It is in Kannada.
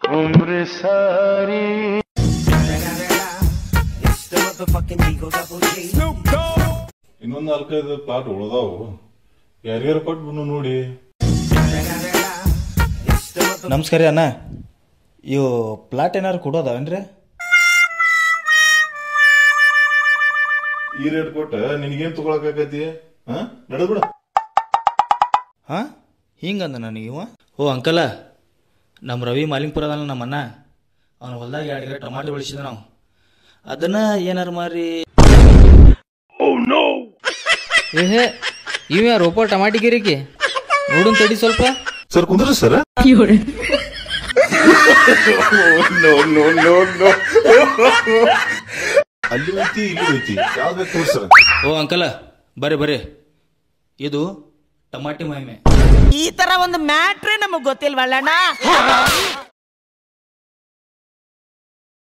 उम्र सारी ಇನ್ನೊಂದ್ ನಾಲ್ಕೈದು ಪ್ಲಾಟ್ ಉಳ್ದಾವು ಯಾರ್ಯಾರು ಕೊಟ್ಬಿಡು ನೋಡಿ ನಮಸ್ಕಾರ ರೀ ಅಣ್ಣ ಇವು ಪ್ಲಾಟ್ ಏನಾರು ಕೊಡೋದಾವೇನ್ರಿ ಈ ರೇಟ್ ಕೊಟ್ಟ ನಿನಗೇನ್ ತಗೊಳಕಾಕತಿ ಹಾ ನಡೆದ್ ಬಿಡ ಹಾಂ ಹಿಂಗಂದ ನನಗೆ ಇವ ಓ ಅಂಕಲ ನಮ್ಮ ರವಿ ಮಾಲಿಂಗ್ಪುರ ಅದಲ್ಲ ನಮ್ಮ ಅಣ್ಣ ಅವ್ನ ಹೊಲ್ದಾಗ ಎರಡು ಎಕರೆ ಟೊಮಾಟೊ ಬೆಳೆಸಿದ ನಾವು ಅದನ್ನ ಏನಾರು ಮಾರಿ ಏಹೇ ಇವ ರೋಪ ಟಮಾಟಿ ಗಿರಿಕಿ ನೋಡುನ್ ತಡಿ ಸ್ವಲ್ಪ ಸರ್ ಕುಂದ್ರಿ ಸರ್ ಅಲ್ಲಿ ಐತಿ ಇಲ್ಲಿ ಐತಿ ಯಾವ್ದು ಬೇಕು ತೋರ್ಸರ ಓ ಅಂಕಲ ಬರ್ರಿ ಬರ್ರಿ ಇದು ಟಮಾಟಿ ಮಹಿಮೆ ಈ ತರ ಒಂದು ಮ್ಯಾಟ್ರೇ ನಮಗ್ ಗೊತ್ತಿಲ್ವಲ್ಲಣ್ಣ